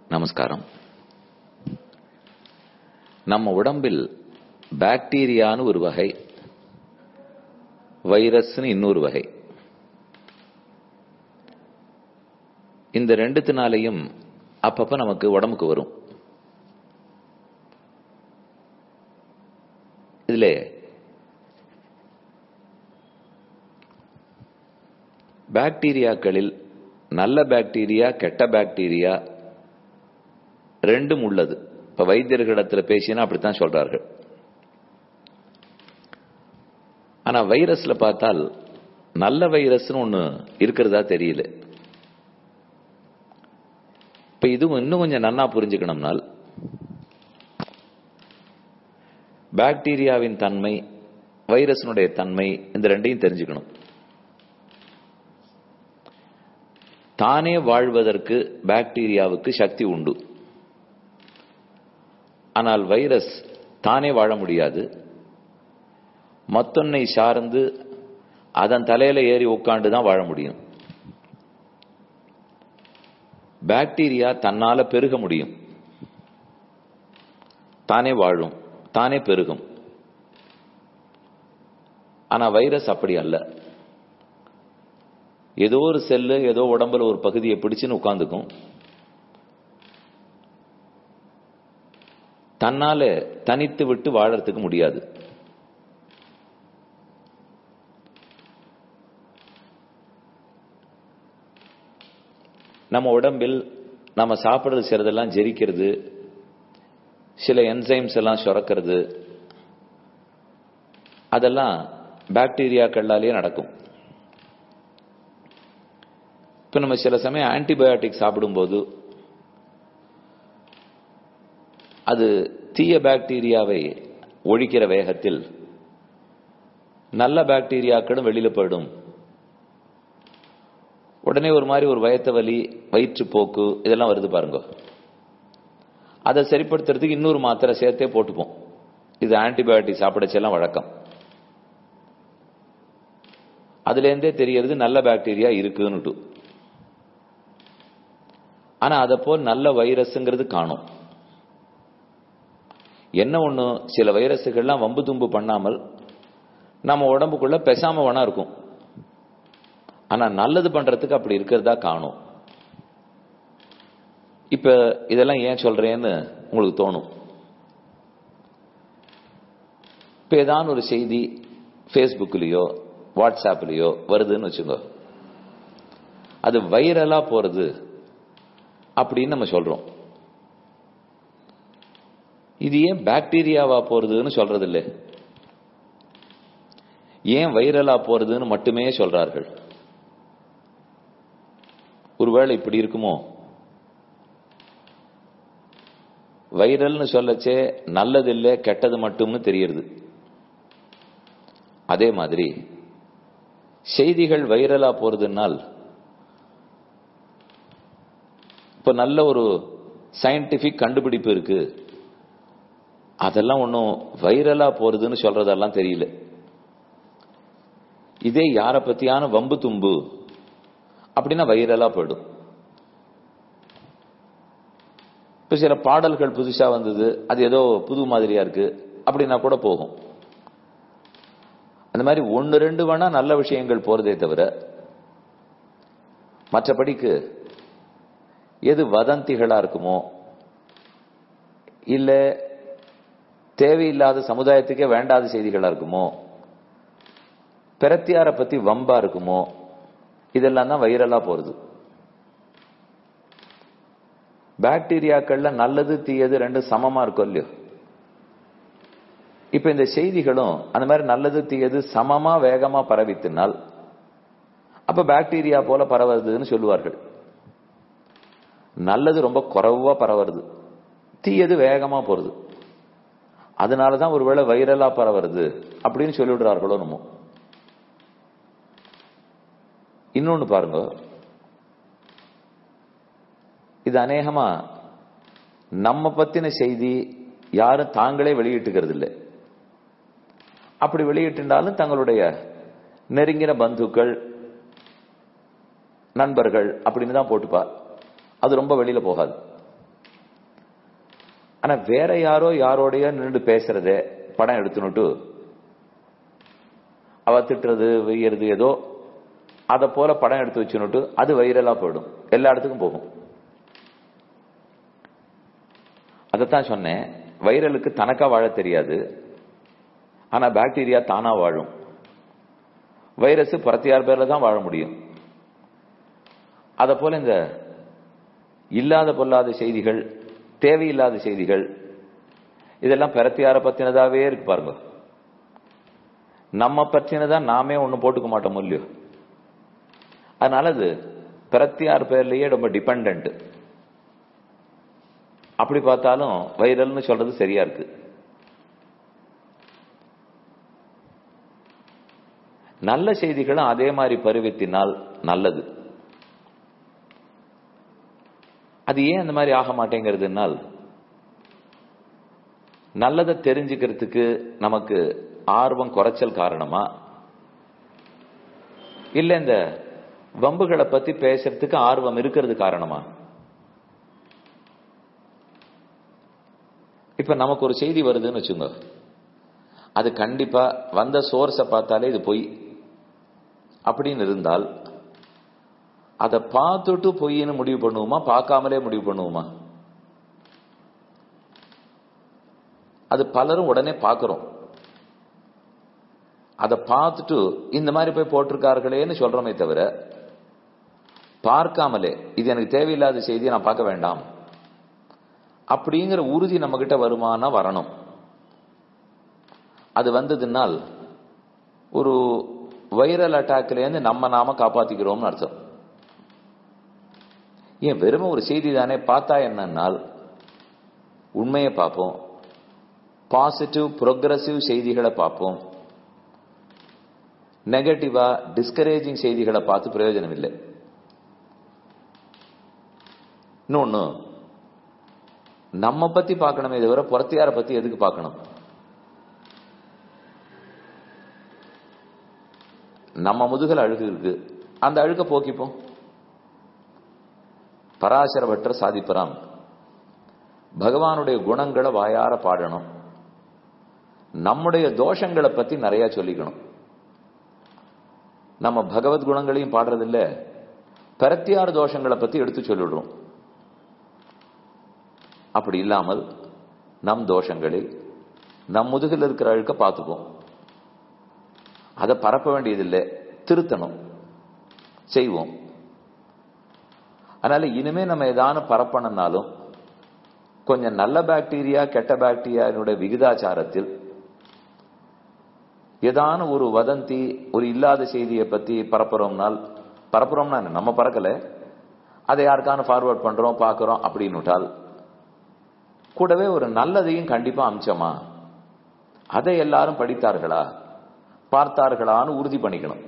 நமஸ்காரம் நம்ம உடம்பில் பாக்டீரியான்னு ஒரு வகை வைரஸ்னு இன்னொரு வகை இந்த ரெண்டுத்தினாலையும் அப்பப்ப நமக்கு உடம்புக்கு வரும் இதுல பாக்டீரியாக்களில் நல்ல பாக்டீரியா கெட்ட பாக்டீரியா ரெண்டும் உள்ளது இப்ப வைத்தியர்களிடத்துல பேசினா அப்படித்தான் சொல்றார்கள் ஆனா வைரஸ்ல பார்த்தால் நல்ல வைரஸ்னு ஒண்ணு இருக்கிறதா தெரியல இப்ப இதுவும் இன்னும் கொஞ்சம் நன்னா புரிஞ்சுக்கணும்னால் பாக்டீரியாவின் தன்மை வைரஸினுடைய தன்மை இந்த ரெண்டையும் தெரிஞ்சுக்கணும் தானே வாழ்வதற்கு பாக்டீரியாவுக்கு சக்தி உண்டு ஆனால் வைரஸ் தானே வாழ முடியாது மத்தொன்னை சார்ந்து அதன் தலையில ஏறி உட்காந்து தான் வாழ முடியும் பாக்டீரியா தன்னால பெருக முடியும் தானே வாழும் தானே பெருகும் ஆனா வைரஸ் அப்படி அல்ல ஏதோ ஒரு செல்லு ஏதோ உடம்புல ஒரு பகுதியை பிடிச்சுன்னு உட்காந்துக்கும் தன்னால தனித்து விட்டு வாழறதுக்கு முடியாது நம்ம உடம்பில் நம்ம சாப்பிடுறது செய்யறதெல்லாம் ஜெரிக்கிறது சில என்சைம்ஸ் எல்லாம் சுரக்கிறது அதெல்லாம் பாக்டீரியாக்களாலேயே நடக்கும் இப்ப நம்ம சில சமயம் ஆன்டிபயோட்டிக் சாப்பிடும்போது அது தீய பாக்டீரியாவை ஒழிக்கிற வேகத்தில் நல்ல பாக்டீரியாக்களும் வெளியில போயிடும் உடனே ஒரு மாதிரி ஒரு வயத்த வலி வயிற்று போக்கு இதெல்லாம் வருது பாருங்க அதை சரிப்படுத்துறதுக்கு இன்னொரு மாத்திரை சேர்த்தே போட்டுப்போம் இது ஆன்டிபயோட்டிக் சாப்பிடச்செல்லாம் வழக்கம் அதுல இருந்தே தெரியறது நல்ல பாக்டீரியா இருக்குன்னுட்டு ஆனா அதை போல் நல்ல வைரஸ்ங்கிறது காணும் என்ன ஒண்ணு சில வைரஸுகள்லாம் வம்பு தும்பு பண்ணாமல் நம்ம உடம்புக்குள்ள பெசாம வேணா இருக்கும் ஆனா நல்லது பண்றதுக்கு அப்படி இருக்கிறதா காணும் இப்ப இதெல்லாம் ஏன் சொல்றேன்னு உங்களுக்கு தோணும் இப்ப ஏதாவது ஒரு செய்தி ஃபேஸ்புக்லயோ வாட்ஸ்அப்லயோ வருதுன்னு வச்சுக்கோ அது வைரலா போறது அப்படின்னு நம்ம சொல்றோம் இது ஏன் பாக்டீரியாவா போறதுன்னு சொல்றது இல்லை ஏன் வைரலா போறதுன்னு மட்டுமே சொல்றார்கள் ஒருவேளை இப்படி இருக்குமோ வைரல்னு சொல்லச்சே நல்லது இல்லை கெட்டது மட்டும்னு தெரியுது அதே மாதிரி செய்திகள் வைரலா போறதுனால் இப்ப நல்ல ஒரு சயின்டிபிக் கண்டுபிடிப்பு இருக்கு அதெல்லாம் ஒன்றும் வைரலா போறதுன்னு சொல்றதெல்லாம் தெரியல இதே யார பத்தியான வம்பு தும்பு அப்படின்னா வைரலா போயிடும் இப்ப சில பாடல்கள் புதுசா வந்தது அது ஏதோ புது மாதிரியா இருக்கு அப்படின்னா கூட போகும் அந்த மாதிரி ஒன்னு ரெண்டு வேணா நல்ல விஷயங்கள் போறதே தவிர மற்றபடிக்கு எது வதந்திகளா இருக்குமோ இல்ல தேவையில்லாத சமுதாயத்துக்கே வேண்டாத செய்திகளா இருக்குமோ பிரத்தியார பத்தி வம்பா இருக்குமோ இதெல்லாம் தான் வைரலா போறது பாக்டீரியாக்கள்ல நல்லது தீயது ரெண்டு சமமா இருக்கும் இல்லையோ இப்ப இந்த செய்திகளும் அந்த மாதிரி நல்லது தீயது சமமா வேகமா பரவித்தினால் அப்ப பாக்டீரியா போல பரவுறதுன்னு சொல்லுவார்கள் நல்லது ரொம்ப குறைவா பரவுறது தீயது வேகமா போறது அதனாலதான் ஒருவேளை வைரலா பரவுறது அப்படின்னு சொல்லிவிடுறார்களோ நம்ம இன்னொன்னு பாருங்க இது அநேகமா நம்ம பத்தின செய்தி யாரும் தாங்களே வெளியிட்டுக்கிறது இல்லை அப்படி வெளியிட்டிருந்தாலும் தங்களுடைய நெருங்கின பந்துக்கள் நண்பர்கள் அப்படின்னு தான் போட்டுப்பா அது ரொம்ப வெளியில போகாது ஆனா வேற யாரோ யாரோடைய நின்று பேசுறத படம் எடுத்துனுட்டு அவ திட்டுறது வெய்யறது ஏதோ அதை போல படம் எடுத்து வச்சுனுட்டு அது வைரலா போயிடும் எல்லா இடத்துக்கும் போகும் அதைத்தான் சொன்னேன் வைரலுக்கு தனக்கா வாழ தெரியாது ஆனா பாக்டீரியா தானா வாழும் வைரஸ் புறத்தியார் பேர்ல தான் வாழ முடியும் அத போல இந்த இல்லாத பொல்லாத செய்திகள் தேவையில்லாத செய்திகள் இதெல்லாம் பிரத்தியார பத்தினதாவே இருக்கு பாருங்க நம்ம பற்றினதா நாமே ஒண்ணு போட்டுக்க மாட்டோம் இல்லையோ அதனால அது பிரத்தியார் பேர்லயே ரொம்ப டிபெண்ட் அப்படி பார்த்தாலும் வைரல்னு சொல்றது சரியா இருக்கு நல்ல செய்திகளும் அதே மாதிரி பருவத்தினால் நல்லது அது ஏன் அந்த மாதிரி ஆக மாட்டேங்கிறதுனால் நல்லதை தெரிஞ்சுக்கிறதுக்கு நமக்கு ஆர்வம் குறைச்சல் காரணமா இல்ல இந்த வம்புகளை பத்தி பேசுறதுக்கு ஆர்வம் இருக்கிறது காரணமா இப்ப நமக்கு ஒரு செய்தி வருதுன்னு வச்சுங்க அது கண்டிப்பா வந்த சோர்ஸை பார்த்தாலே இது பொய் அப்படின்னு இருந்தால் அதை பார்த்துட்டு பொய்ன்னு முடிவு பண்ணுவோமா பார்க்காமலே முடிவு பண்ணுவோமா அது பலரும் உடனே பார்க்கிறோம் அதை பார்த்துட்டு இந்த மாதிரி போய் போட்டிருக்கார்களேன்னு சொல்றோமே தவிர பார்க்காமலே இது எனக்கு தேவையில்லாத செய்தியை நான் பார்க்க வேண்டாம் அப்படிங்கிற உறுதி நம்ம கிட்ட வருமானா வரணும் அது வந்ததுனால் ஒரு வைரல் அட்டாக்லேருந்து நம்ம நாம காப்பாத்திக்கிறோம்னு அர்த்தம் ஏன் வெறும் ஒரு செய்தி தானே பார்த்தா என்னன்னால் உண்மையை பார்ப்போம் பாசிட்டிவ் ப்ரோக்ரஸிவ் செய்திகளை பார்ப்போம் நெகட்டிவா டிஸ்கரேஜிங் செய்திகளை பார்த்து பிரயோஜனம் இல்லை இன்னொன்னு நம்ம பத்தி பார்க்கணுமே தவிர புறத்தியார பத்தி எதுக்கு பார்க்கணும் நம்ம முதுகல் அழுகு இருக்கு அந்த அழுக்க போக்கிப்போம் பராசரவற்ற சாதிப்பறாம் பகவானுடைய குணங்களை வாயார பாடணும் நம்முடைய தோஷங்களை பத்தி நிறைய சொல்லிக்கணும் நம்ம பகவத் குணங்களையும் பாடுறதில்ல பிரத்தியார் தோஷங்களை பத்தி எடுத்து சொல்லிடுறோம் அப்படி இல்லாமல் நம் தோஷங்களை நம் முதுகில் இருக்கிற அழுக்க பார்த்துப்போம் அதை பரப்ப வேண்டியதில்லை திருத்தணும் செய்வோம் அதனால இனிமே நம்ம ஏதான பரப்பணும்னாலும் கொஞ்சம் நல்ல பாக்டீரியா கெட்ட பாக்டீரியானுடைய விகிதாச்சாரத்தில் ஏதான ஒரு வதந்தி ஒரு இல்லாத செய்தியை பத்தி பரப்புறோம்னால் பரப்புறோம்னா என்ன? நம்ம பறக்கல அதை யாருக்கான ஃபார்வர்ட் பண்றோம் பார்க்கிறோம் அப்படின்னுட்டால் கூடவே ஒரு நல்லதையும் கண்டிப்பா அம்சமா அதை எல்லாரும் படித்தார்களா பார்த்தார்களான்னு உறுதி பண்ணிக்கணும்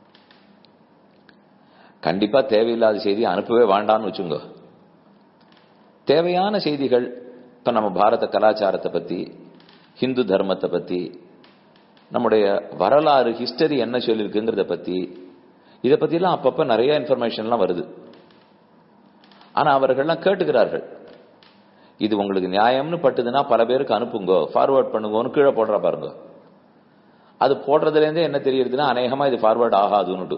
கண்டிப்பா தேவையில்லாத செய்தி அனுப்பவே வேண்டாம்னு வச்சுங்க தேவையான செய்திகள் இப்ப நம்ம பாரத கலாச்சாரத்தை பத்தி ஹிந்து தர்மத்தை பத்தி நம்முடைய வரலாறு ஹிஸ்டரி என்ன சொல்லியிருக்குங்கிறத பத்தி இதை பத்திலாம் அப்பப்ப நிறைய இன்ஃபர்மேஷன்லாம் வருது ஆனா அவர்கள்லாம் கேட்டுக்கிறார்கள் இது உங்களுக்கு நியாயம்னு பட்டுதுன்னா பல பேருக்கு அனுப்புங்க ஃபார்வர்ட் பண்ணுங்கன்னு கீழே போடுறா பாருங்க அது போடுறதுல இருந்தே என்ன தெரியுதுன்னா அநேகமா இது ஃபார்வர்ட் ஆகாதுன்னுட்டு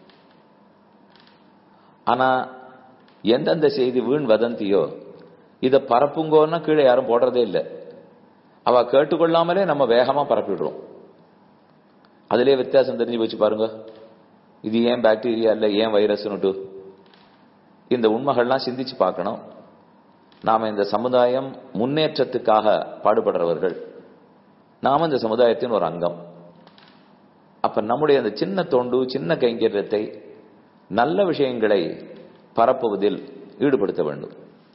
ஆனா எந்தெந்த செய்தி வீண் வதந்தியோ இதை பரப்புங்கோன்னா கீழே யாரும் போடுறதே இல்லை அவ கேட்டுக்கொள்ளாமலே நம்ம வேகமா பரப்பிடுறோம் அதுலயே வித்தியாசம் தெரிஞ்சு வச்சு பாருங்க இது ஏன் பாக்டீரியா இல்ல ஏன் வைரஸ்னுட்டு இந்த உண்மைகள்லாம் சிந்திச்சு பார்க்கணும் நாம இந்த சமுதாயம் முன்னேற்றத்துக்காக பாடுபடுறவர்கள் நாம இந்த சமுதாயத்தின் ஒரு அங்கம் அப்ப நம்முடைய அந்த சின்ன தொண்டு சின்ன கைங்கரியத்தை நல்ல விஷயங்களை பரப்புவதில் ஈடுபடுத்த வேண்டும்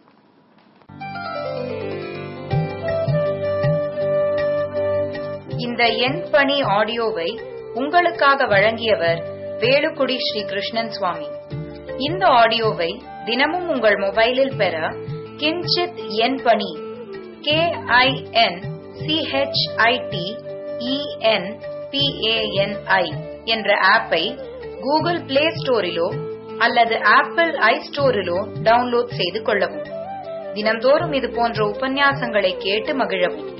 இந்த எண் பணி ஆடியோவை உங்களுக்காக வழங்கியவர் வேலுக்குடி ஸ்ரீ கிருஷ்ணன் சுவாமி இந்த ஆடியோவை தினமும் உங்கள் மொபைலில் பெற கிஞ்சித் எண் பணி கே ஐ என் சிஹெச்ஐடி இஎன் பிஏஎன்ஐ என்ற ஆப்பை கூகுள் பிளே ஸ்டோரிலோ அல்லது ஆப்பிள் ஐ ஸ்டோரிலோ டவுன்லோட் செய்து கொள்ளவும் தினம்தோறும் இது போன்ற உபன்யாசங்களை கேட்டு மகிழவும்